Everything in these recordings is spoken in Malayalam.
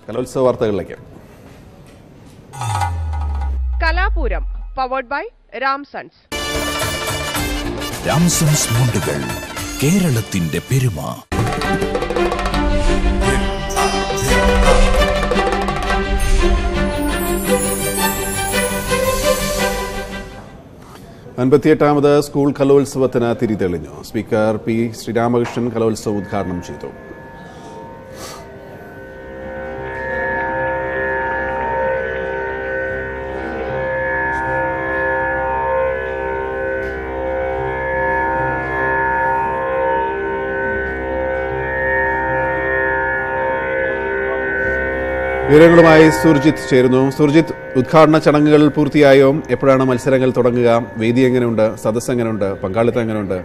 കലോത്സവ വാർത്തകളിലേക്ക് കലാപൂരം പവേർഡ് ബൈ രാംസൺസ് രാംസൺസ് മുണ്ടുകൾ കേരളത്തിന്റെ പെരുമ അൻപത്തിയെട്ടാമത് സ്കൂൾ കലോത്സവത്തിന് തിരിതെളിഞ്ഞു സ്പീക്കർ പി ശ്രീരാമകൃഷ്ണൻ കലോത്സവം ഉദ്ഘാടനം ചെയ്തു വിവരങ്ങളുമായി സുർജിത്ത് ചേരുന്നു സുർജിത്ത് ഉദ്ഘാടന ചടങ്ങുകൾ പൂർത്തിയായോ എപ്പോഴാണ് മത്സരങ്ങൾ തുടങ്ങുക വേദി എങ്ങനെയുണ്ട് സദസ്സ് എങ്ങനെയുണ്ട് പങ്കാളിത്തം എങ്ങനെയുണ്ട്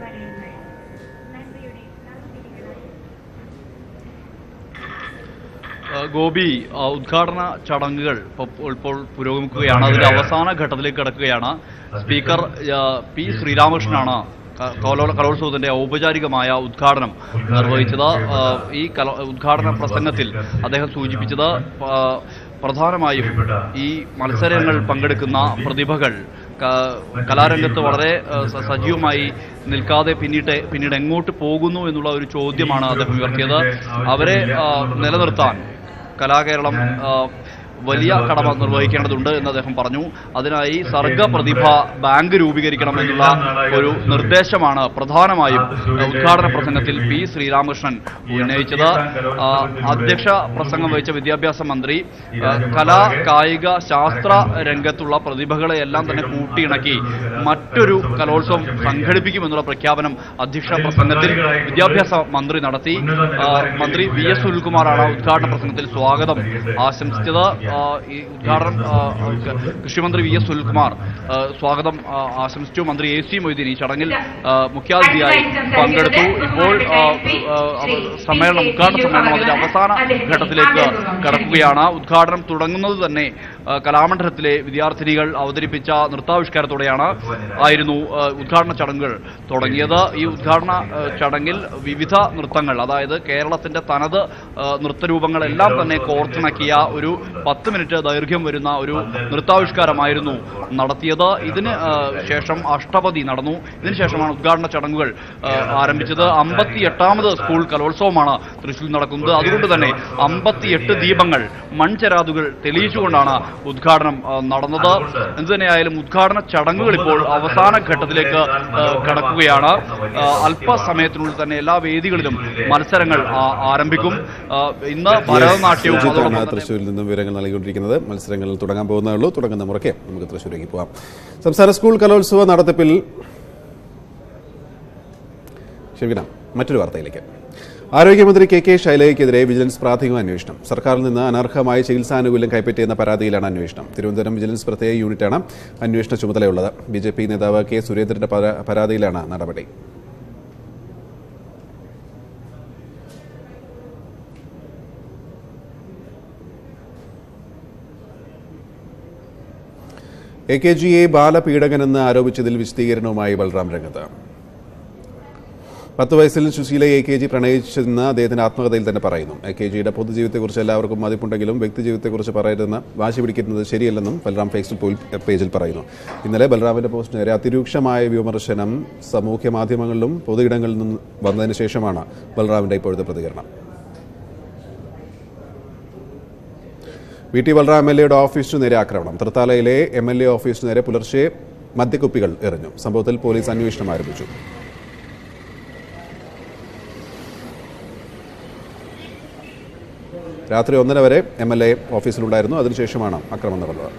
ആ, ഗോപി ആ, ഉദ്ഘാടന ചടങ്ങുകൾ ഇപ്പോൾ ഇപ്പോൾ പുരോഗമിക്കുകയാണ് അതിന്റെ അവസാന ഘട്ടത്തിലേക്ക് കിടക്കുകയാണ് സ്പീക്കർ ആ, പി ശ്രീരാമകൃഷ്ണനാണ് ക- കലോല- കലോത്സവത്തിന്റെ ഔപചാരികമായ ഉദ്ഘാടനം നിർവഹിച്ചത് ആ, ഈ കലോ ഉദ്ഘാടന പ്രസംഗത്തിൽ അദ്ദേഹം സൂചിപ്പിച്ചത് ആ, പ്രധാനമായും ഈ മത്സരങ്ങൾ പങ്കെടുക്കുന്ന പ്രതിഭകൾ ക- കലാരംഗത്ത് വളരെ ആ, സ- സജീവമായി നിൽക്കാതെ പിന്നീട് പിന്നീട് എങ്ങോട്ട് പോകുന്നു എന്നുള്ള ഒരു ചോദ്യമാണ് അദ്ദേഹം ഉയർത്തിയത് അവരെ ആ, നിലനിർത്താൻ കലാകേരളം ആ, വലിയ കടമ നിർവഹിക്കേണ്ടതുണ്ട് എന്ന് അദ്ദേഹം പറഞ്ഞു അതിനായി സർഗ പ്രതിഭ ബാങ്ക് രൂപീകരിക്കണം എന്നുള്ള ഒരു നിർദ്ദേശമാണ് പ്രധാനമായും ഉദ്ഘാടന പ്രസംഗത്തിൽ പി ശ്രീരാമകൃഷ്ണൻ ഉന്നയിച്ചത് ആ, അധ്യക്ഷ പ്രസംഗം വഹിച്ച വിദ്യാഭ്യാസ മന്ത്രി ആ, കലാ കായിക ശാസ്ത്ര രംഗത്തുള്ള പ്രതിഭകളെ എല്ലാം തന്നെ കൂട്ടിയിണക്കി മറ്റൊരു കലോത്സവം സംഘടിപ്പിക്കുമെന്നുള്ള പ്രഖ്യാപനം അധ്യക്ഷ പ്രസംഗത്തിൽ വിദ്യാഭ്യാസ മന്ത്രി നടത്തി ആ, മന്ത്രി വി എസ് സുനിൽകുമാറാണ് ഉദ്ഘാടന പ്രസംഗത്തിൽ സ്വാഗതം ആശംസിച്ചത് ആ, ഈ ഉദ്ഘാടനം ആ, ക- കൃഷിമന്ത്രി വി എസ് സുനിൽകുമാർ ആ, സ്വാഗതം ആ, ആശംസിച്ചു മന്ത്രി എ സി മൊയ്തീൻ ഈ ചടങ്ങിൽ ആ, മുഖ്യാതിഥിയായി പങ്കെടുത്തു ഇപ്പോൾ ആ, ആ, അവർ സമ്മേളനം ഉദ്ഘാടന സമ്മേളനം അതിന്റെ അവസാന ഘട്ടത്തിലേക്ക് കടക്കുകയാണ് ഉദ്ഘാടനം തുടങ്ങുന്നത് തന്നെ ആ, കലാമണ്ഡലത്തിലെ വിദ്യാർത്ഥിനികൾ അവതരിപ്പിച്ച നൃത്താവിഷ്കാരത്തോടെയാണ് ആയിരുന്നു ആ, ഉദ്ഘാടന ചടങ്ങുകൾ തുടങ്ങിയത് ഈ ഉദ്ഘാടന ആ, ചടങ്ങിൽ വിവിധ നൃത്തങ്ങൾ അതായത് കേരളത്തിന്റെ തനത് ആ, നൃത്തരൂപങ്ങളെല്ലാം തന്നെ കോർത്തിണക്കിയ ഒരു പത്ത് മിനിറ്റ് ദൈർഘ്യം വരുന്ന ഒരു നൃത്താവിഷ്കാരമായിരുന്നു നടത്തിയത് ഇതിന് ആ, ശേഷം അഷ്ടപതി നടന്നു ഇതിന് ശേഷമാണ് ഉദ്ഘാടന ചടങ്ങുകൾ ആ, ആരംഭിച്ചത് അമ്പത്തി എട്ടാമത് സ്കൂൾ കലോത്സവമാണ് തൃശ്ശൂരിൽ നടക്കുന്നത് അതുകൊണ്ട് തന്നെ അമ്പത്തിയെട്ട് ദീപങ്ങൾ മൺചെരാതുകൾ തെളിയിച്ചുകൊണ്ടാണ് ഉദ്ഘാടനം ആ, നടന്നത് എന്തുതന്നെയായാലും ഉദ്ഘാടന ചടങ്ങുകൾ ഇപ്പോൾ അവസാന ഘട്ടത്തിലേക്ക് ആ, കടക്കുകയാണ് ആ, അല്പസമയത്തിനുള്ളിൽ തന്നെ എല്ലാ വേദികളിലും മത്സരങ്ങൾ ആ, ആരംഭിക്കും ആ, ഇന്ന് ഭരതനാട്യവും സുർജിത്താണ് അതോടൊപ്പം തന്നെ തൃശ്ശൂരിൽ നിന്നും വിവരങ്ങൾ നൽകിക്കൊണ്ടിരിക്കുന്നത് മത്സരങ്ങൾ തുടങ്ങാൻ പോകുന്നേ ഉള്ളൂ തുടങ്ങുന്ന മുറയ്ക്ക് നമുക്ക് തൃശ്ശൂരേക്ക് പോകാം സംസ്ഥാന സ്കൂൾ കലോത്സവ നടത്തിപ്പിൽ ക്ഷമിക്കണം മറ്റൊരു വാർത്തയിലേക്ക് ആരോഗ്യമന്ത്രി കെ കെ ശൈലജയ്ക്കെതിരെ വിജിലൻസ് പ്രാഥമിക അന്വേഷണം സർക്കാരിൽ നിന്ന് അനർഹമായ ചികിത്സാനുകൂല്യം കൈപ്പറ്റിയെന്ന പരാതിയിലാണ് അന്വേഷണം തിരുവനന്തപുരം വിജിലൻസ് പ്രത്യേക യൂണിറ്റാണ് അന്വേഷണ ചുമതലയുള്ളത് ബി ജെ പി നേതാവ് കെ സുരേന്ദ്രന്റെ പരാ- പരാതിയിലാണ് നടപടി എ കെ ജിയെ ബാലപീഡകനെന്ന് ആരോപിച്ചതിൽ വിശദീകരണവുമായി ബൽറാം രംഗത്ത് പത്ത് വയസ്സിൽ സുശീല എ കെ ജി പ്രണയിച്ചെന്ന് അദ്ദേഹത്തിന്റെ ആത്മകഥയിൽ തന്നെ പറയുന്നു എ കെ ജിയുടെ പൊതുജീവിതത്തെക്കുറിച്ച് എല്ലാവർക്കും മതിപ്പുണ്ടെങ്കിലും വ്യക്തിജീവിതത്തെക്കുറിച്ച് പറയരുതെന്ന് വാശി പിടിക്കുന്നത് ശരിയല്ലെന്നും ബൽറാം ഫേസ്ബുക്ക് പേജിൽ പറയുന്നു ഇന്നലെ ബൽറാമിന്റെ പോസ്റ്റിന് നേരെ അതിരൂക്ഷമായ വിമർശനം സാമൂഹ്യ മാധ്യമങ്ങളിലും പൊതുയിടങ്ങളിൽ നിന്നും വന്നതിന് ശേഷമാണ് ബൽറാമിന്റെ ഇപ്പോഴത്തെ പ്രതികരണം V T Balram M L എയുടെ ഓഫീസിനു നേരെ ആക്രമണം തൃത്താലയിലെ എം എൽ എ ഓഫീസിനു നേരെ പുലർച്ചെ മദ്യക്കുപ്പികൾ എറിഞ്ഞു സംഭവത്തിൽ പോലീസ് അന്വേഷണം ആരംഭിച്ചു രാത്രി ഒന്നര വരെ എം എൽ എ ഓഫീസിലുണ്ടായിരുന്നു അതിനുശേഷമാണ് ആക്രമണം നടന്നത്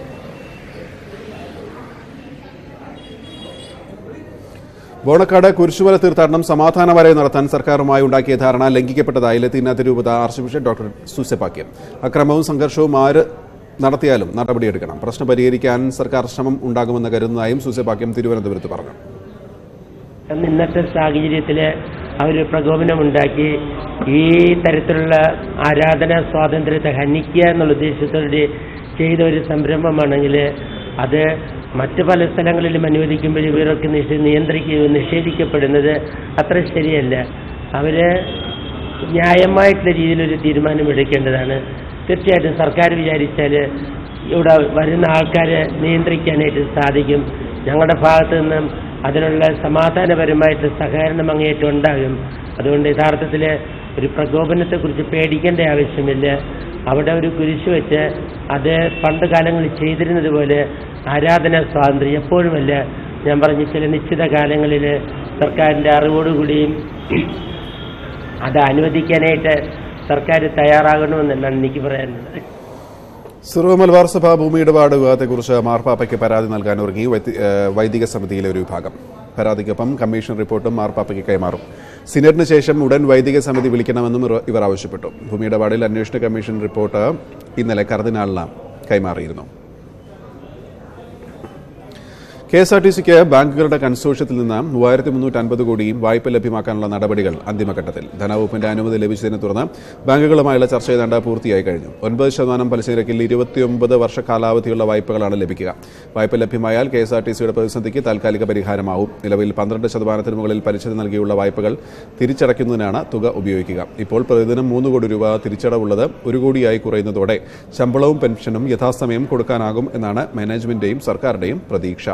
ബോണക്കാട് കുരിശുമല തീർത്ഥാടനം സമാധാനപരമായി നടത്താൻ സർക്കാരുമായി ഉണ്ടാക്കിയ ധാരണ ലംഘിക്കപ്പെട്ടതായി ലത്തീന തിരൂപത ആർച്ച് ബിഷപ്പ് ഡോക്ടർ സൂസെപ്പാക്യം അക്രമവും സംഘർഷവും ആര് നടത്തിയാലും നടപടിയെടുക്കണം പ്രശ്നം പരിഹരിക്കാൻ സർക്കാർ ശ്രമം ഉണ്ടാകുമെന്ന് കരുതുന്നതായും സൂസെപ്പാക്യം തിരുവനന്തപുരത്ത് പറഞ്ഞു അന്ന് ഇന്നത്തെ സാഹചര്യത്തിൽ അവർ പ്രകോപനമുണ്ടാക്കി ഈ തരത്തിലുള്ള ആരാധനാ സ്വാതന്ത്ര്യത്തെ ഹനിക്കുക എന്നുള്ള ഉദ്ദേശത്തോടെ ചെയ്ത ഒരു സംരംഭമാണെങ്കിൽ അത് മറ്റ് പല സ്ഥലങ്ങളിലും അനുവദിക്കുമ്പോൾ ഇവരൊക്കെ നിഷേ നിയന്ത്രിക്കുക നിഷേധിക്കപ്പെടുന്നത് അത്ര ശരിയല്ല അവര് ന്യായമായിട്ടുള്ള രീതിയിലൊരു തീരുമാനം എടുക്കേണ്ടതാണ് തീർച്ചയായിട്ടും സർക്കാർ വിചാരിച്ചാൽ ഇവിടെ വരുന്ന ആൾക്കാരെ നിയന്ത്രിക്കാനായിട്ട് സാധിക്കും ഞങ്ങളുടെ ഭാഗത്തു നിന്നും അതിനുള്ള സമാധാനപരമായിട്ട് സഹകരണം അങ്ങേയറ്റം ഉണ്ടാകും അതുകൊണ്ട് യഥാർത്ഥത്തിൽ ഒരു പ്രകോപനത്തെക്കുറിച്ച് പേടിക്കേണ്ട ആവശ്യമില്ല അവിടെ ഒരു കുരിശ് വെച്ച് അത് പണ്ട് കാലങ്ങളിൽ ചെയ്തിരുന്നത് പോലെ ആരാധനാ സ്വാതന്ത്ര്യം എപ്പോഴുമല്ല ഞാൻ പറഞ്ഞ ചില നിശ്ചിത കാലങ്ങളിൽ സർക്കാരിൻ്റെ അറിവോടുകൂടിയും അത് അനുവദിക്കാനായിട്ട് സർക്കാർ തയ്യാറാകണമെന്നാണ് എനിക്ക് പറയാനുള്ളത് സിറോ മലബാർ സഭ ഭൂമി ഇടപാട് വിവാദത്തെക്കുറിച്ച് മാർപ്പാപ്പയ്ക്ക് പരാതി നൽകാൻ ഒരുങ്ങി വൈദി- ഏഹ് വൈദിക സമിതിയിലെ ഒരു വിഭാഗം പരാതിക്കൊപ്പം കമ്മീഷൻ റിപ്പോർട്ടും മാർപ്പാപ്പയ്ക്ക് കൈമാറും സിനഡിന് ശേഷം ഉടൻ വൈദിക സമിതി വിളിക്കണമെന്നും ഇവർ- ഇവർ ആവശ്യപ്പെട്ടു ഭൂമി ഇടപാടിൽ അന്വേഷണ കമ്മീഷൻ റിപ്പോർട്ട് ഇന്നലെ കർദിനാളിന് കൈമാറിയിരുന്നു കെ എസ് ആർ ടി സിക്ക് ബാങ്കുകളുടെ കൺസോഷ്യത്തിൽ നിന്ന് മൂവായിരത്തി മുന്നൂറ്റി അൻപത് കോടിയും വായ്പ ലഭ്യമാക്കാനുള്ള നടപടികൾ അന്തിമഘട്ടത്തിൽ ധനവകുപ്പിന്റെ അനുമതി ലഭിച്ചതിനെ തുടർന്ന് ബാങ്കുകളുമായുള്ള ചർച്ച ഏതാണ്ട് പൂർത്തിയായി കഴിഞ്ഞു ഒൻപത് ശതമാനം പലിശ നിരക്കിൽ ഇരുപത്തിയൊമ്പത് വർഷ കാലാവധിയുള്ള വായ്പകളാണ് ലഭിക്കുക വായ്പ ലഭ്യമായാൽ കെ എസ് ആർ ടി സിയുടെ പ്രതിസന്ധിക്ക് താൽക്കാലിക പരിഹാരമാവും നിലവിൽ പന്ത്രണ്ട് ശതമാനത്തിന് മുകളിൽ പലിശ നൽകിയുള്ള വായ്പകൾ തിരിച്ചടയ്ക്കുന്നതിനാണ് തുക ഉപയോഗിക്കുക ഇപ്പോൾ പ്രതിദിനം മൂന്ന് കോടി രൂപ തിരിച്ചടവുള്ളത് ഒരു കോടിയായി കുറയുന്നതോടെ ശമ്പളവും പെൻഷനും യഥാസമയം കൊടുക്കാനാകും എന്നാണ് മാനേജ്മെന്റിന്റെയും സർക്കാരിന്റെയും പ്രതീക്ഷ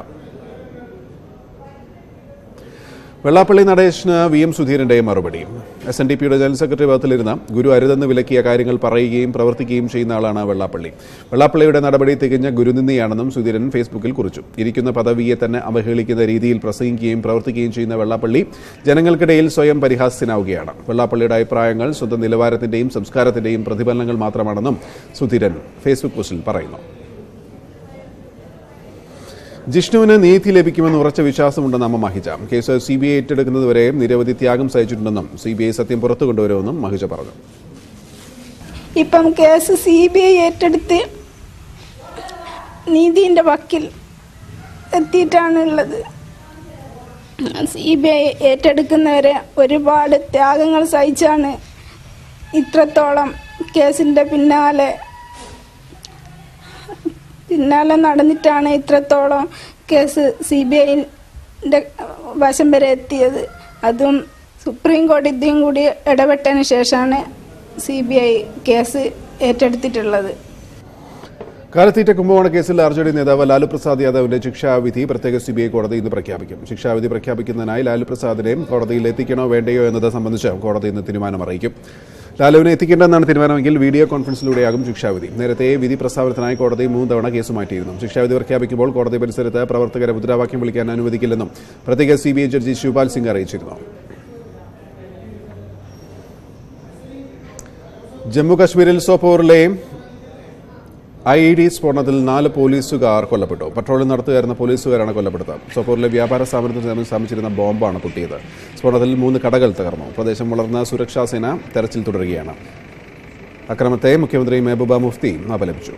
വെള്ളാപ്പള്ളി നടേശന് വി എം സുധീരന്റെ മറുപടി എസ് എൻ ഡി പിയുടെ ജനറൽ സെക്രട്ടറി പദത്തിലിരുന്ന ഗുരു അരുതെന്ന് വിലക്കിയ കാര്യങ്ങൾ പറയുകയും പ്രവർത്തിക്കുകയും ചെയ്യുന്ന ആളാണ് വെള്ളാപ്പള്ളി വെള്ളാപ്പള്ളിയുടെ നടപടി തികഞ്ഞ ഗുരുനിന്ദയാണെന്നും സുധീരൻ ഫേസ്ബുക്കിൽ കുറിച്ചു ഇരിക്കുന്ന പദവിയെ തന്നെ അവഹേളിക്കുന്ന രീതിയിൽ പ്രസംഗിക്കുകയും പ്രവർത്തിക്കുകയും ചെയ്യുന്ന വെള്ളാപ്പള്ളി ജനങ്ങൾക്കിടയിൽ സ്വയം പരിഹാസ്യനാവുകയാണ് വെള്ളാപ്പള്ളിയുടെ അഭിപ്രായങ്ങൾ സ്വന്തം നിലവാരത്തിന്റെയും സംസ്കാരത്തിന്റെയും പ്രതിഫലനങ്ങൾ മാത്രമാണെന്നും സുധീരൻ ഫേസ്ബുക്ക് പോസ്റ്റിൽ പറയുന്നു ജിഷ്ണുവിന് നീതി ലഭിക്കുമെന്ന് ഉറച്ച വിശ്വാസമുണ്ടെന്ന് അമ്മ Mahija case C B I ഏറ്റെടുക്കുന്നതുവരെ നിരവധി ത്യാഗം സഹിച്ചിട്ടുണ്ടെന്നും സി ബി ഐ സത്യം പുറത്തു കൊണ്ടുവരുമെന്നും മഹിജ പറഞ്ഞു ഇപ്പം കേസ് സി ബി ഐ ഏറ്റെടുത്ത് നീതിൻ്റെ വക്കിൽ എത്തിയിട്ടാണുള്ളത് സി ബി ഐ ഏറ്റെടുക്കുന്നവരെ ഒരുപാട് ത്യാഗങ്ങൾ സഹിച്ചാണ് ഇത്രത്തോളം കേസിൻ്റെ പിന്നാലെ പിന്നാലെ നടന്നിട്ടാണ് ഇത്രത്തോളം കേസ് സി ബി ഐൻ്റെ വശം വരെ എത്തിയത് അതും സുപ്രീം കോടതിയും കൂടി ഇടപെട്ടതിന് ശേഷമാണ് സി ബി ഐ കേസ് ഏറ്റെടുത്തിട്ടുള്ളത് കാലത്തീറ്റ കുംഭകോണ കേസിൽ ആർ ജെ ഡി നേതാവ് ലാലു പ്രസാദ് യാദവിന്റെ ശിക്ഷാവിധി പ്രത്യേക സി ബി ഐ കോടതി ഇന്ന് പ്രഖ്യാപിക്കും ശിക്ഷാവിധി പ്രഖ്യാപിക്കുന്നതിനായി ലാലു പ്രസാദിനെ കോടതിയിൽ എത്തിക്കണോ വേണ്ടയോ എന്നത് സംബന്ധിച്ച് കോടതി ഇന്ന് തീരുമാനം അറിയിക്കും ലാലുവിനെ എത്തിക്കേണ്ടെന്നാണ് തീരുമാനമെങ്കിൽ വീഡിയോ കോൺഫറൻസിലൂടെയാകും ശിക്ഷാവിധി നേരത്തെ വിധി പ്രസ്താവനത്തിനായി കോടതി മൂന്ന് തവണ കേസ് മാറ്റിയിരുന്നു ശിക്ഷാവിധി പ്രഖ്യാപിക്കുമ്പോൾ കോടതി പരിസരത്ത് പ്രവർത്തകരെ മുദ്രാവാക്യം വിളിക്കാൻ അനുവദിക്കില്ലെന്നും പ്രത്യേക C B I judge Shivpal Singh അറിയിച്ചിരുന്നു ജമ്മു കശ്മീരിൽ സോപ്പോറിലെ ഐ ഇ ഡി സ്ഫോടനത്തിൽ നാല് പോലീസുകാർ കൊല്ലപ്പെട്ടു പട്രോളിംഗ് നടത്തുകയായിരുന്ന പോലീസുകാരാണ് കൊല്ലപ്പെട്ടത് സോപ്പോറിലെ വ്യാപാര സ്ഥാപനത്തിന് സമീപം സ്ഥാപിച്ചിരുന്ന ബോംബാണ് പൊട്ടിയത് സ്ഫോടനത്തിൽ മൂന്ന് കടകൾ തകർന്നു പ്രദേശം വളർന്ന സുരക്ഷാ സേന തെരച്ചിൽ തുടരുകയാണ് അക്രമത്തെ മുഖ്യമന്ത്രി മെഹബൂബ മുഫ്തി അപലപിച്ചു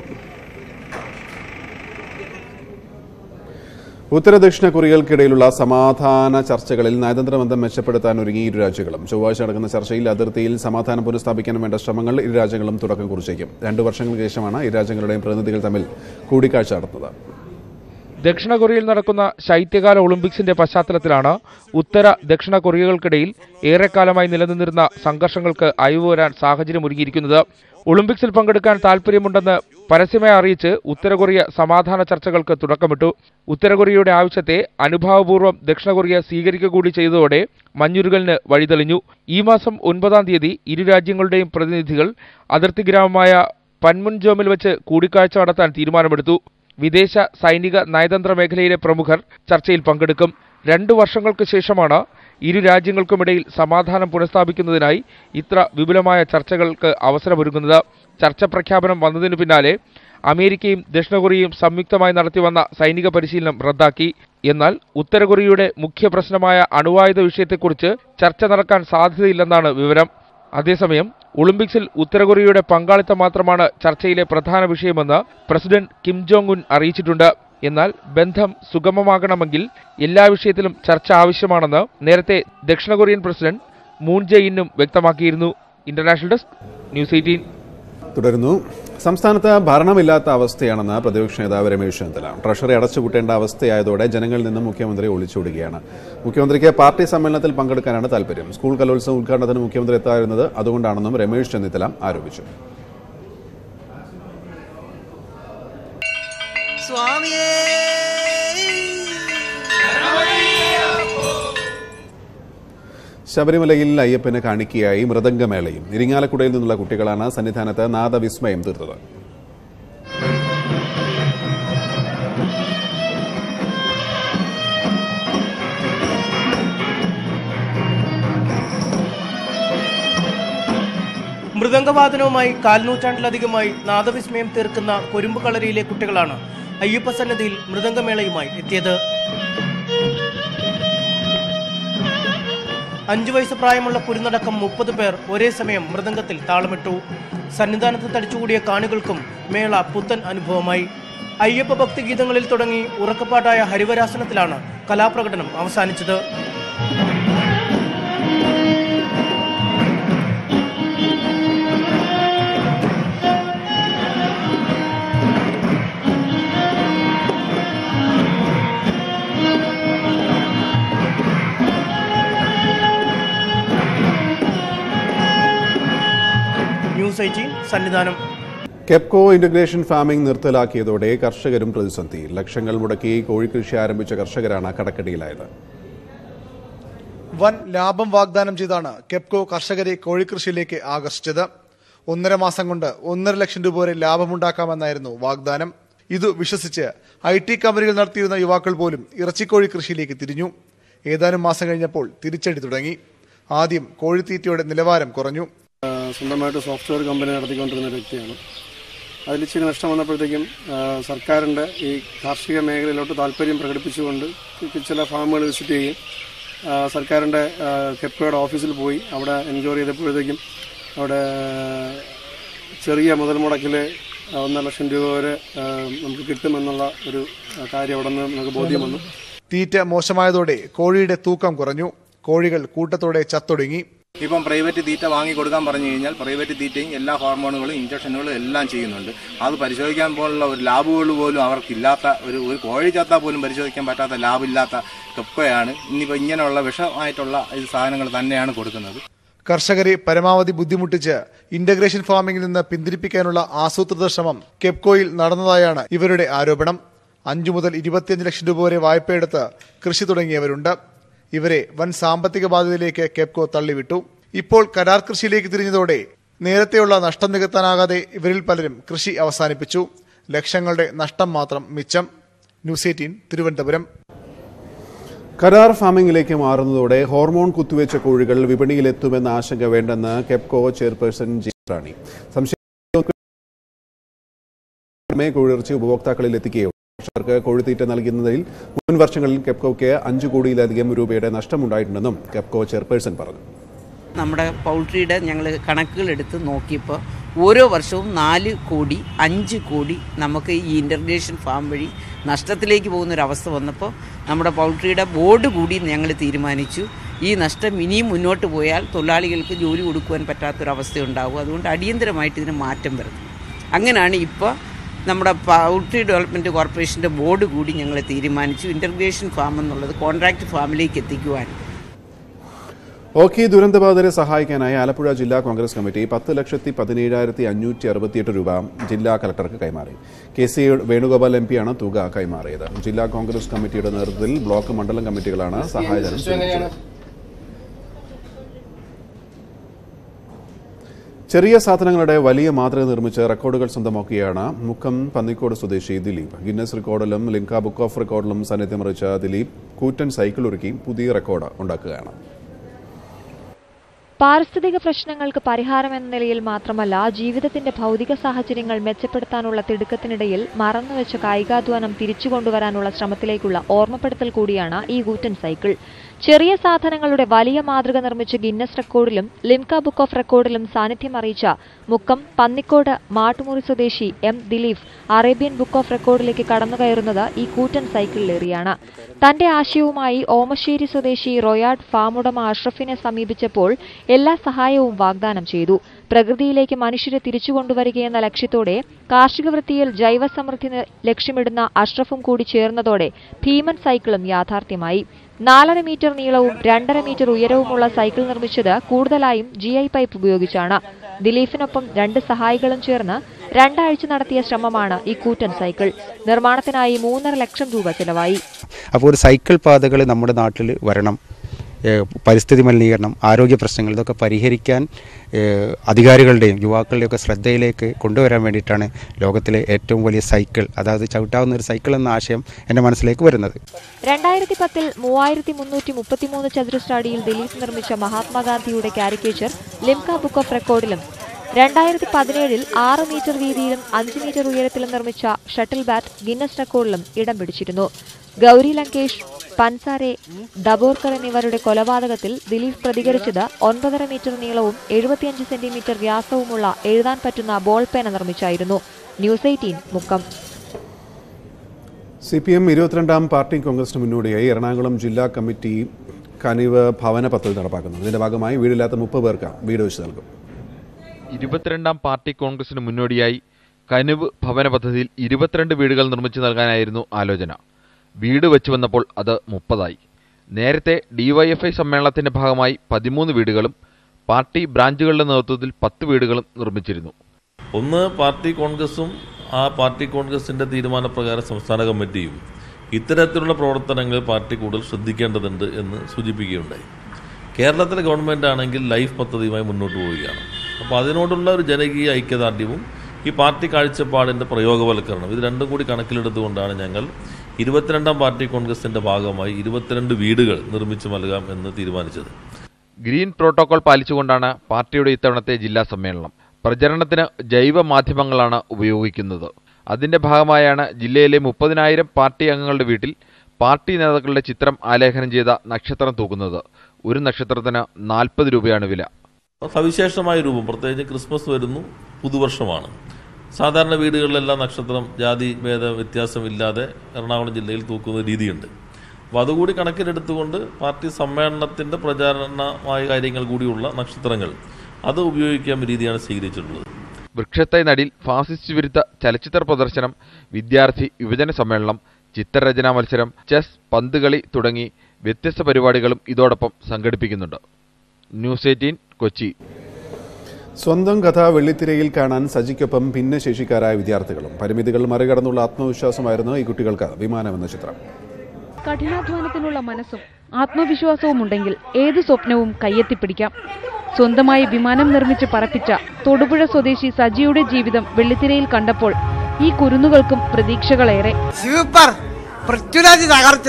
ഉത്തര ദക്ഷിണ കൊറിയകൾക്കിടയിലുള്ള സമാധാന ചർച്ചകളിൽ നയതന്ത്ര ബന്ധം മെച്ചപ്പെടുത്താൻ ഒരുങ്ങി ഇരു രാജ്യങ്ങളും ചൊവ്വാഴ്ച നടക്കുന്ന ചർച്ചയിൽ അതിർത്തിയിൽ സമാധാനം പുനഃസ്ഥാപിക്കാൻ വേണ്ട ശ്രമങ്ങൾ ഇരു രാജ്യങ്ങളും തുടക്കം കുറിച്ചേക്കും രണ്ടു വർഷങ്ങൾക്ക് ശേഷമാണ് ഇരു രാജ്യങ്ങളുടെയും പ്രതിനിധികൾ തമ്മിൽ കൂടിക്കാഴ്ച നടത്തുന്നത് ദക്ഷിണ കൊറിയയിൽ നടക്കുന്ന ശൈത്യകാല ഒളിമ്പിക്സിന്റെ പശ്ചാത്തലത്തിലാണ് ഉത്തര ദക്ഷിണ കൊറിയകൾക്കിടയിൽ ഏറെക്കാലമായി നിലനിന്നിരുന്ന സംഘർഷങ്ങൾക്ക് അയവ് വരാൻ സാഹചര്യമൊരുങ്ങിയിരിക്കുന്നത് ഒളിമ്പിക്സിൽ പങ്കെടുക്കാൻ താൽപര്യമുണ്ടെന്ന് പരസ്യമായി അറിയിച്ച് ഉത്തര കൊറിയ സമാധാന ചർച്ചകൾക്ക് തുടക്കമിട്ടു ഉത്തര കൊറിയയുടെ ആവശ്യത്തെ അനുഭാവപൂർവ്വം ദക്ഷിണ കൊറിയ സ്വീകരിക്കുക കൂടി ചെയ്തതോടെ മഞ്ഞുരുകലിന് വഴിതെളിഞ്ഞു ഈ മാസം ഒൻപതാം തീയതി ഇരു രാജ്യങ്ങളുടെയും പ്രതിനിധികൾ അതിർത്തി ഗ്രാമമായ പൻമുൻജോമിൽ വെച്ച് കൂടിക്കാഴ്ച നടത്താൻ തീരുമാനമെടുത്തു വിദേശ സൈനിക നയതന്ത്ര മേഖലയിലെ പ്രമുഖർ ചർച്ചയിൽ പങ്കെടുക്കും രണ്ടു വർഷങ്ങൾക്ക് ശേഷമാണ് ഇരു രാജ്യങ്ങൾക്കുമിടയിൽ സമാധാനം പുനഃസ്ഥാപിക്കുന്നതിനായി ഇത്ര വിപുലമായ ചർച്ചകൾക്ക് അവസരമൊരുങ്ങുന്നത് ചർച്ച പ്രഖ്യാപനം വന്നതിനു പിന്നാലെ അമേരിക്കയും ദക്ഷിണ കൊറിയയും സംയുക്തമായി നടത്തിവന്ന സൈനിക പരിശീലനം റദ്ദാക്കി എന്നാൽ ഉത്തര കൊറിയയുടെ മുഖ്യ പ്രശ്നമായ അണുവായുധ വിഷയത്തെക്കുറിച്ച് ചർച്ച നടക്കാൻ സാധ്യതയില്ലെന്നാണ് വിവരം അതേസമയം ഒളിമ്പിക്സിൽ ഉത്തര കൊറിയയുടെ പങ്കാളിത്തം മാത്രമാണ് ചർച്ചയിലെ പ്രധാന വിഷയമെന്ന് പ്രസിഡന്റ് കിം ജോങ് ഉൻ അറിയിച്ചിട്ടുണ്ട് എന്നാൽ ബന്ധം സുഗമമാകണമെങ്കിൽ എല്ലാ വിഷയത്തിലും ചർച്ച ആവശ്യമാണെന്ന് നേരത്തെ ദക്ഷിണ കൊറിയൻ പ്രസിഡന്റ് മൂൺ ജെ ഇന്നും വ്യക്തമാക്കിയിരുന്നു ഇന്റർനാഷണൽ ഡെസ്ക് ന്യൂസ് എയ്റ്റീൻ തുടരുന്നു സംസ്ഥാനത്ത് ഭരണമില്ലാത്ത അവസ്ഥയാണെന്ന് പ്രതിപക്ഷ നേതാവ് രമേശ് ചെന്നിത്തല ട്രഷറി അടച്ചുപൂട്ടേണ്ട അവസ്ഥയായതോടെ ജനങ്ങളിൽ നിന്നും മുഖ്യമന്ത്രി ഒളിച്ചോടുകയാണ് മുഖ്യമന്ത്രിക്ക് പാർട്ടി സമ്മേളനത്തിൽ പങ്കെടുക്കാനാണ് താൽപര്യം സ്കൂൾ കലോത്സവം ഉദ്ഘാടനത്തിന് മുഖ്യമന്ത്രി എത്താതിരുന്നത് അതുകൊണ്ടാണെന്നും രമേശ് ചെന്നിത്തല ആരോപിച്ചു സ്വാമിയേ ശബരിമലയിൽ അയ്യപ്പന് കാണിക്കയായി മൃദംഗമേളയും ഇരിങ്ങാലക്കുടയിൽ നിന്നുള്ള കുട്ടികളാണ് സന്നിധാനത്ത് നാദവിസ്മയം തീർത്തത് മൃദംഗവാദനവുമായി കാൽനൂറ്റാണ്ടിലധികമായി നാദവിസ്മയം തീർക്കുന്ന കൊരുമ്പ് കളരിയിലെ കുട്ടികളാണ് അയ്യപ്പ സന്നദ്ധിയിൽ മൃദംഗമേളയുമായി എത്തിയത് അഞ്ചു വയസ്സ് പ്രായമുള്ള കുരുന്നടക്കം മുപ്പത് പേർ ഒരേ സമയം മൃദംഗത്തിൽ താളമിട്ടു സന്നിധാനത്ത് തടിച്ചുകൂടിയ കാണികൾക്കും മേള പുത്തൻ അനുഭവമായി അയ്യപ്പ ഭക്തി ഗീതങ്ങളിൽ തുടങ്ങി ഉറക്കപ്പാട്ടായ ഹരിവരാസനത്തിലാണ് കലാപ്രകടനം അവസാനിച്ചത് news eighteen Sannidhanam Kepco integration farming നിർത്തലാക്കിയതോടെ കർഷകരും പ്രതിസന്ധി ലക്ഷങ്ങൾ മുടക്കി കോഴിക്കൃഷി ആരംഭിച്ച കർഷകരാണ് കടക്കടിയിലായത് വൻ ലാഭം വാഗ്ദാനം ചെയ്താണ് കെപ്കോ കർഷകരെ കോഴിക്കൃഷിയിലേക്ക് ആകർഷിച്ചത് ഒന്നര മാസം കൊണ്ട് ഒന്നര ലക്ഷം രൂപ വരെ ലാഭമുണ്ടാക്കാമെന്നായിരുന്നു വാഗ്ദാനം ഇത് വിശ്വസിച്ച് ഐ ടി കമ്പനികൾ നടത്തിയിരുന്ന യുവാക്കൾ പോലും ഇറച്ചിക്കോഴി കൃഷിയിലേക്ക് തിരിഞ്ഞു ഏതാനും മാസം കഴിഞ്ഞപ്പോൾ തിരിച്ചടി തുടങ്ങി ആദ്യം കോഴിത്തീറ്റയുടെ നിലവാരം കുറഞ്ഞു സ്വന്തമായിട്ട് സോഫ്റ്റ്വെയർ കമ്പനി നടത്തിക്കൊണ്ടിരുന്ന ഒരു വ്യക്തിയാണ് അതിൽ ഇച്ചിരി നഷ്ടം വന്നപ്പോഴത്തേക്കും ആ, സർക്കാരിൻ്റെ ഈ കാർഷിക മേഖലയിലോട്ട് താല്പര്യം പ്രകടിപ്പിച്ചുകൊണ്ട് ചില ഫാമുകൾ വിസിറ്റ് ചെയ്യുകയും ആ, സർക്കാരിൻ്റെ ആ, കെപ്കോയുടെ ഓഫീസിൽ പോയി അവിടെ എൻക്വയറി ചെയ്തപ്പോഴത്തേക്കും അവിടെ ചെറിയ മുതൽ മുടക്കിൽ ഒന്നര ലക്ഷം രൂപ വരെ ആ, നമുക്ക് കിട്ടുമെന്നുള്ള ഒരു കാര്യം അവിടെ നിന്ന് നമുക്ക് ബോധ്യം വന്നു തീറ്റ മോശമായതോടെ കോഴിയുടെ തൂക്കം കുറഞ്ഞു കോഴികൾ കൂട്ടത്തോടെ ചത്തൊടുങ്ങി ഇപ്പം പ്രൈവറ്റ് തീറ്റ വാങ്ങി കൊടുക്കാൻ പറഞ്ഞു കഴിഞ്ഞാൽ പ്രൈവറ്റ് തീറ്റയും എല്ലാ ഹോർമോണുകളും ഇഞ്ചക്ഷനുകളും എല്ലാം ചെയ്യുന്നുണ്ട് അത് പരിശോധിക്കാൻ പോലുള്ള ഒരു ലാബുകൾ പോലും അവർക്കില്ലാത്ത ഒരു ഒരു കോഴി ചത്താൽ പോലും പരിശോധിക്കാൻ പറ്റാത്ത ലാബില്ലാത്ത കപ്പയാണ് ഇനിയിപ്പോൾ ഇങ്ങനെയുള്ള വിഷമായിട്ടുള്ള ഇത് സാധനങ്ങൾ തന്നെയാണ് കൊടുക്കുന്നത് കർഷകരെ പരമാവധി ബുദ്ധിമുട്ടിച്ച് ഇന്റഗ്രേഷൻ ഫാമിംഗിൽ നിന്ന് പിന്തിരിപ്പിക്കാനുള്ള ആസൂത്രിത ശ്രമം കെപ്കോയിൽ നടന്നതായാണ് ഇവരുടെ ആരോപണം അഞ്ചു മുതൽ ഇരുപത്തിയഞ്ച് ലക്ഷം രൂപ വരെ വായ്പയെടുത്ത് കൃഷി തുടങ്ങിയവരുണ്ട് ഇവരെ വൻ സാമ്പത്തിക ബാധ്യതയിലേക്ക് കെപ്കോ തള്ളിവിട്ടു ഇപ്പോൾ കരാർ കൃഷിയിലേക്ക് തിരിഞ്ഞതോടെ നേരത്തെയുള്ള നഷ്ടം നികത്താനാകാതെ ഇവരിൽ പലരും കൃഷി അവസാനിപ്പിച്ചു ലക്ഷങ്ങളുടെ നഷ്ടം മാത്രം മിച്ചം ന്യൂസ് എയ്റ്റീൻ തിരുവനന്തപുരം കരാർ ഫാമിംഗിലേക്ക് മാറുന്നതോടെ ഹോർമോൺ കുത്തിവെച്ച കോഴികൾ വിപണിയിലെത്തുമെന്ന ആശങ്ക വേണ്ടെന്ന് കെപ്കോ ചെയർപേഴ്സൺ ജി റാണി സംശയം കോഴിയിറച്ചി ഉപഭോക്താക്കളിൽ എത്തിക്കുകയുള്ളൂ കർഷകർക്ക് കോഴിത്തീറ്റ നൽകുന്നതിൽ മുൻ വർഷങ്ങളിൽ കെപ്കോയ്ക്ക് അഞ്ചു കോടിയിലധികം രൂപയുടെ നഷ്ടമുണ്ടായിട്ടുണ്ടെന്നും കെപ്കോ ചെയർപേഴ്സൺ പറഞ്ഞു നമ്മുടെ പൗൾട്രിയുടെ ഞങ്ങൾ കണക്കുകൾ എടുത്ത് നോക്കിയപ്പോൾ ഓരോ വർഷവും നാല് കോടി അഞ്ച് കോടി നമുക്ക് ഈ ഇൻ്റർഗ്രേഷൻ ഫാം വഴി നഷ്ടത്തിലേക്ക് പോകുന്നൊരവസ്ഥ വന്നപ്പോൾ നമ്മുടെ പൗൾട്രിയുടെ ബോർഡ് കൂടി ഞങ്ങൾ തീരുമാനിച്ചു ഈ നഷ്ടം ഇനിയും മുന്നോട്ട് പോയാൽ തൊഴിലാളികൾക്ക് ജോലി കൊടുക്കുവാൻ പറ്റാത്തൊരവസ്ഥ ഉണ്ടാകും അതുകൊണ്ട് അടിയന്തരമായിട്ട് ഇതിന് മാറ്റം വരുന്നു അങ്ങനെയാണ് ഇപ്പോൾ നമ്മുടെ പൗൾട്രി ഡെവലപ്മെൻറ്റ് കോർപ്പറേഷൻ്റെ ബോർഡ് കൂടി ഞങ്ങൾ തീരുമാനിച്ചു ഇൻ്റർഗ്രേഷൻ ഫാം എന്നുള്ളത് കോൺട്രാക്ട് ഫാമിലേക്ക് എത്തിക്കുവാൻ ഓഖി ദുരന്തബാധിതരെ സഹായിക്കാനായി ആലപ്പുഴ ജില്ലാ കോൺഗ്രസ് കമ്മിറ്റി പത്ത് ലക്ഷത്തി പതിനേഴായിരത്തി അഞ്ഞൂറ്റി അറുപത്തിയെട്ട് രൂപ ജില്ലാ കലക്ടർക്ക് കൈമാറി കെ സി വേണുഗോപാൽ എം പിയാണ് തുക കൈമാറിയത് ജില്ലാ കോൺഗ്രസ് കമ്മിറ്റിയുടെ നേതൃത്വത്തിൽ ബ്ലോക്ക് മണ്ഡലം കമ്മിറ്റികളാണ് സഹായധനം സ്വീകരിച്ചത് ചെറിയ സാധനങ്ങളുടെ വലിയ മാതൃക നിർമ്മിച്ച് റെക്കോർഡുകൾ സ്വന്തമാക്കുകയാണ് മുക്കം പന്നിക്കോട് സ്വദേശി ദിലീപ് ഗിന്നസ് റെക്കോർഡിലും ലിങ്ക ബുക്ക് ഓഫ് റെക്കോർഡിലും സാന്നിധ്യം അറിയിച്ച ദിലീപ് കൂറ്റൻ സൈക്കിൾ ഒരുക്കി പുതിയ റെക്കോർഡ് ഉണ്ടാക്കുകയാണ് പാരിസ്ഥിതിക പ്രശ്നങ്ങൾക്ക് പരിഹാരം എന്ന നിലയിൽ മാത്രമല്ല ജീവിതത്തിന്റെ ഭൗതിക സാഹചര്യങ്ങൾ മെച്ചപ്പെടുത്താനുള്ള തിടുക്കത്തിനിടയിൽ മറന്നുവെച്ച കായികാധ്വാനം തിരിച്ചുകൊണ്ടുവരാനുള്ള ശ്രമത്തിലേക്കുള്ള ഓർമ്മപ്പെടുത്തൽ കൂടിയാണ് ഈ കൂറ്റൻ സൈക്കിൾ ചെറിയ സാധനങ്ങളുടെ വലിയ മാതൃക നിർമ്മിച്ച് ഗിന്നസ് റെക്കോർഡിലും ലിംക ബുക്ക് ഓഫ് റെക്കോർഡിലും സാന്നിധ്യം അറിയിച്ച മുക്കം പന്നിക്കോട് മാട്ടുമുറി സ്വദേശി M Dileep Arabian book of റെക്കോർഡിലേക്ക് കടന്നുകയറുന്നത് ഈ കൂറ്റൻ സൈക്കിളിലേറിയാണ് തന്റെ ആശയവുമായി ഓമശ്ശേരി സ്വദേശി റൊയാഡ് ഫാം ഉടമ അഷ്റഫിനെ സമീപിച്ചപ്പോൾ എല്ലാ സഹായവും വാഗ്ദാനം ചെയ്തു പ്രകൃതിയിലേക്ക് മനുഷ്യരെ തിരിച്ചുകൊണ്ടുവരികയെന്ന ലക്ഷ്യത്തോടെ കാർഷിക വൃത്തിയിൽ ജൈവസമൃദ്ധി ന- ലക്ഷ്യമിടുന്ന അഷ്റഫും കൂടി ചേർന്നതോടെ ഭീമൻ സൈക്കിളും യാഥാർത്ഥ്യമായി നാലര മീറ്റർ നീളവും രണ്ടര മീറ്റർ ഉയരവുമുള്ള സൈക്കിൾ നിർമ്മിച്ചത് കൂടുതലായും ജി ഐ പൈപ്പ് ഉപയോഗിച്ചാണ് ദിലീപിനൊപ്പം രണ്ട് സഹായികളും ചേർന്ന് രണ്ടാഴ്ച നടത്തിയ ശ്രമമാണ് ഈ കൂറ്റൻ സൈക്കിൾ നിർമ്മാണത്തിനായി മൂന്നര ലക്ഷം രൂപ ചെലവായി അപ്പോൾ ഒരു സൈക്കിൾ പാതകൾ നമ്മുടെ നാട്ടിൽ വരണം ഏഹ് പരിസ്ഥിതി മലിനീകരണം ആരോഗ്യ പ്രശ്നങ്ങൾ ഇതൊക്കെ പരിഹരിക്കാൻ ഏഹ് അധികാരികളുടെയും യുവാക്കളുടെയും ഒക്കെ ശ്രദ്ധയിലേക്ക് കൊണ്ടുവരാൻ വേണ്ടിയിട്ടാണ് ലോകത്തിലെ ഏറ്റവും വലിയ സൈക്കിൾ അതായത് ചവിട്ടാവുന്ന ഒരു സൈക്കിൾ എന്ന ആശയം എൻ്റെ മനസ്സിലേക്ക് വരുന്നത് രണ്ടായിരത്തി പത്തിൽ മൂവായിരത്തി മുന്നൂറ്റി മുപ്പത്തിമൂന്ന് ചതുരശ്ര അടിയിൽ ദിലീപ് നിർമ്മിച്ച മഹാത്മാഗാന്ധിയുടെ കാരിക്കേച്ചർ ലിംക ബുക്ക് ഓഫ് റെക്കോർഡിലും രണ്ടായിരത്തി പതിനേഴിൽ ആറ് മീറ്റർ വീതിയിലും അഞ്ച് മീറ്റർ ഉയരത്തിലും നിർമ്മിച്ച ഷട്ടിൽ ബാറ്റ് ഗിന്നസ് റെക്കോർഡിലും ഇടം പിടിച്ചിരുന്നു ഗൗരി ലങ്കേഷ് പൻസാരെ ദബോർക്കർ എന്നിവരുടെ കൊലപാതകത്തിൽ ദിലീപ് പ്രതികരിച്ചത് ഒൻപതര മീറ്റർ നീളവും എഴുപത്തിയഞ്ച് സെന്റിമീറ്റർ വ്യാസവുമുള്ള എഴുതാൻ പറ്റുന്ന ബോൾ പേന നിർമ്മിച്ചായിരുന്നു news eighteen Mukkam C P M ഇരുപത്തിരണ്ടാം പാർട്ടി കോൺഗ്രസിന് മുന്നോടിയായി എറണാകുളം ജില്ലാ കമ്മിറ്റി കനിവ് ഭവന പദ്ധതി നടപ്പാക്കുന്നു ഇതിന്റെ ഭാഗമായി വീടില്ലാത്ത മുപ്പത് പേർക്ക് വീട് വെച്ച് നൽകും ഇരുപത്തിരണ്ടാം പാർട്ടി കോൺഗ്രസിന് മുന്നോടിയായി കനുവ് ഭവന പദ്ധതിയിൽ ഇരുപത്തിരണ്ട് വീടുകൾ നിർമ്മിച്ചു നൽകാനായിരുന്നു ആലോചന വീട് വെച്ചു വന്നപ്പോൾ അത് മുപ്പതായി നേരത്തെ ഡിവൈഎഫ്ഐ സമ്മേളനത്തിന്റെ ഭാഗമായി പതിമൂന്ന് വീടുകളും പാർട്ടി ബ്രാഞ്ചുകളുടെ നേതൃത്വത്തിൽ പത്ത് വീടുകളും നിർമ്മിച്ചിരുന്നു ഒന്ന് പാർട്ടി കോൺഗ്രസും ആ പാർട്ടി കോൺഗ്രസിന്റെ തീരുമാനപ്രകാരം സംസ്ഥാന കമ്മിറ്റിയും ഇത്തരത്തിലുള്ള പ്രവർത്തനങ്ങൾ പാർട്ടി കൂടുതൽ ശ്രദ്ധിക്കേണ്ടതുണ്ട് എന്ന് സൂചിപ്പിക്കുകയുണ്ടായി കേരളത്തിലെ ഗവൺമെൻറ് ആണെങ്കിൽ ലൈഫ് പദ്ധതിയുമായി മുന്നോട്ട് പോവുകയാണ് അപ്പോൾ അതിനോടുള്ള ഒരു ജനകീയ ഐക്യദാർഢ്യവും ഈ പാർട്ടി കാഴ്ചപ്പാടിൻ്റെ പ്രയോഗവൽക്കരണം ഇത് രണ്ടും കൂടി കണക്കിലെടുത്തുകൊണ്ടാണ് ഞങ്ങൾ ഇരുപത്തിരണ്ടാം പാർട്ടി കോൺഗ്രസിൻ്റെ ഭാഗമായി ഇരുപത്തിരണ്ട് വീടുകൾ നിർമ്മിച്ചു നൽകാം എന്ന് തീരുമാനിച്ചത് ഗ്രീൻ പ്രോട്ടോകോൾ പാലിച്ചുകൊണ്ടാണ് പാർട്ടിയുടെ ഇത്തവണത്തെ ജില്ലാ സമ്മേളനം പ്രചരണത്തിന് ജൈവ മാധ്യമങ്ങളാണ് ഉപയോഗിക്കുന്നത് അതിന്റെ ഭാഗമായാണ് ജില്ലയിലെ മുപ്പതിനായിരം പാർട്ടി അംഗങ്ങളുടെ വീട്ടിൽ പാർട്ടി നേതാക്കളുടെ ചിത്രം ആലേഖനം ചെയ്ത നക്ഷത്രം തൂക്കുന്നത് ഒരു നക്ഷത്രത്തിന് നാൽപ്പത് രൂപയാണ് വില സവിശേഷമായ രൂപം പ്രത്യേകിച്ച് ക്രിസ്മസ് വരുന്നു പുതുവർഷമാണ് സാധാരണ വീടുകളിലെല്ലാം നക്ഷത്രം ജാതി ഭേദ വ്യത്യാസമില്ലാതെ എറണാകുളം ജില്ലയിൽ തൂക്കുന്ന രീതിയുണ്ട് അപ്പോൾ അതുകൂടി കണക്കിലെടുത്തുകൊണ്ട് പാർട്ടി സമ്മേളനത്തിൻ്റെ പ്രചാരണമായ കാര്യങ്ങൾ കൂടിയുള്ള നക്ഷത്രങ്ങൾ അത് ഉപയോഗിക്കാൻ രീതിയാണ് സ്വീകരിച്ചിട്ടുള്ളത് വൃക്ഷത്തൈ നടിൽ ഫാസിസ്റ്റ് വിരുദ്ധ ചലച്ചിത്ര പ്രദർശനം വിദ്യാർത്ഥി യുവജന സമ്മേളനം ചിത്രരചനാ മത്സരം ചെസ് പന്തുകളി തുടങ്ങി വ്യത്യസ്ത പരിപാടികളും ഇതോടൊപ്പം സംഘടിപ്പിക്കുന്നുണ്ട് ന്യൂസ് എയ്റ്റീൻ കൊച്ചി സ്വന്തം കഥ വെള്ളിത്തിരയിൽ കാണാൻ സജിക്കൊപ്പം ഭിന്നശേഷിക്കാരായ വിദ്യാർത്ഥികളും പരിമിതികൾ മറികടന്നുള്ള ആത്മവിശ്വാസമായിരുന്നു ഈ കുട്ടികൾക്ക് വിമാനം എന്ന ചിത്രം കഠിനാധ്വാനത്തിനുള്ള മനസ്സും ആത്മവിശ്വാസവും ഉണ്ടെങ്കിൽ ഏത് സ്വപ്നവും കയ്യെത്തിപ്പിടിക്കാം സ്വന്തമായി വിമാനം നിർമ്മിച്ച് പറപ്പിച്ച തൊടുപുഴ സ്വദേശി സജിയുടെ ജീവിതം വെള്ളിത്തിരയിൽ കണ്ടപ്പോൾ ഈ കുരുന്നുകൾക്കും പ്രതീക്ഷകളേറെ സൂപ്പർ പൃഥ്വിരാജ് തകർത്തു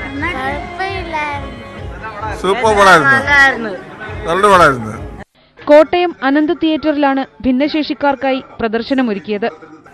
സൂപ്പർ പടമായിരുന്നു നല്ല പടമായിരുന്നു കോട്ടയം അനന്ത് തിയേറ്ററിലാണ് ഭിന്നശേഷിക്കാർക്കായി പ്രദർശനമൊരുക്കിയത്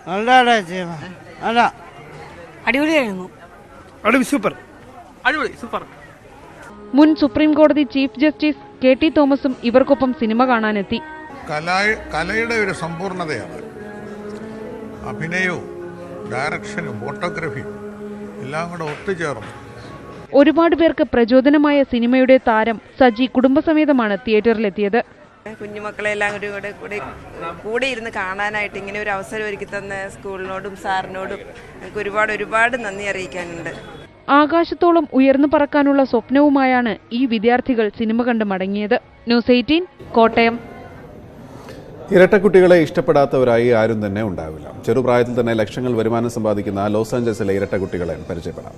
അല്ല അടിപൊളിയായിരുന്നു അടിപൊളി സൂപ്പർ അടിപൊളി സൂപ്പർ മുൻ സുപ്രീം കോടതി ചീഫ് ജസ്റ്റിസ് കെ ടി തോമസും ഇവർക്കൊപ്പം സിനിമ കാണാനെത്തി കല കലയുടെ ഒരു സമ്പൂർണതയാണ് അഭിനയവും ഡയറക്ഷനും ഫോട്ടോഗ്രാഫിയും എല്ലാം കൂടെ ഒത്തുചേർന്നു ഒരുപാട് പേർക്ക് പ്രചോദനമായ സിനിമയുടെ താരം സജി കുടുംബസമേതമാണ് തിയേറ്ററിലെത്തിയത് കുഞ്ഞുമക്കളെ എല്ലാം കൂടി കൂടെ കൂടെ കൂടെ ഇരുന്ന് കാണാനായിട്ട് ഇങ്ങനെ ഒരു അവസരം ഒരുക്കി തന്ന സ്കൂളിനോടും സാറിനോടും എനിക്ക് ഒരുപാട് ഒരുപാട് നന്ദി അറിയിക്കാനുണ്ട് ആകാശത്തോളം ഉയർന്നു പറക്കാനുള്ള സ്വപ്നവുമായാണ് ഈ വിദ്യാർത്ഥികൾ സിനിമ കണ്ട് മടങ്ങിയത് ന്യൂസ് എയ്റ്റീൻ കോട്ടയം ഇരട്ടക്കുട്ടികളെ ഇഷ്ടപ്പെടാത്തവരായി ആരും തന്നെ ഉണ്ടാവില്ല ചെറുപ്രായത്തിൽ തന്നെ ലക്ഷങ്ങൾ വരുമാനം സമ്പാദിക്കുന്ന ലോസ് ആഞ്ചൽസിലെ ഇരട്ടക്കുട്ടികളെ പരിചയപ്പെടാം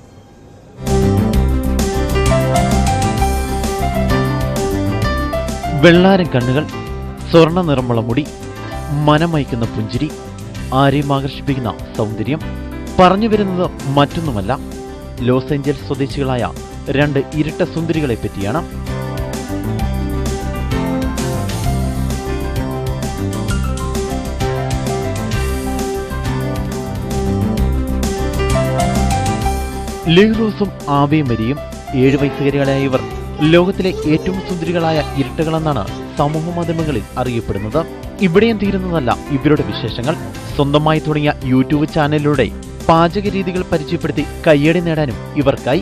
വെള്ളാരം കണ്ണുകൾ സ്വർണ്ണ നിറമുള്ള മുടി മനമയക്കുന്ന പുഞ്ചിരി ആരെയും ആകർഷിപ്പിക്കുന്ന സൗന്ദര്യം പറഞ്ഞു വരുന്നത് മറ്റൊന്നുമല്ല ലോസ് ഏഞ്ചൽസ് സ്വദേശികളായ രണ്ട് ഇരട്ട സുന്ദരികളെ പറ്റിയാണ് ലിഹ്റോസും ആവേ മരിയും ഏഴ് വയസ്സുകാരികളായ ഇവർ ലോകത്തിലെ ഏറ്റവും സുന്ദരികളായ ഇരട്ടകളെന്നാണ് സമൂഹ മാധ്യമങ്ങളിൽ അറിയപ്പെടുന്നത് ഇവിടെയും തീരുന്നതല്ല ഇവരുടെ വിശേഷങ്ങൾ സ്വന്തമായി തുടങ്ങിയ യൂട്യൂബ് ചാനലിലൂടെ പാചക രീതികൾ പരിചയപ്പെടുത്തി കയ്യടി നേടാനും ഇവർക്കായി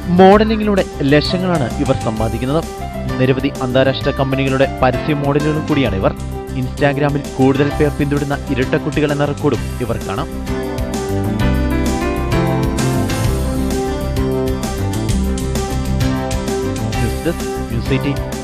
മോഡലിംഗിലൂടെ ലക്ഷങ്ങളാണ് ഇവർ സമ്പാദിക്കുന്നത് നിരവധി അന്താരാഷ്ട്ര കമ്പനികളുടെ പരസ്യ മോഡലുകളും കൂടിയാണ് ഇവർ ഇൻസ്റ്റാഗ്രാമിൽ കൂടുതൽ പേർ പിന്തുടരുന്ന ഇരട്ടക്കുട്ടികൾ എന്ന റെക്കോർഡും ഇവർ കാണാം ന്യൂസ് ഡെസ്ക് ന്യൂസ് എയ്റ്റീൻ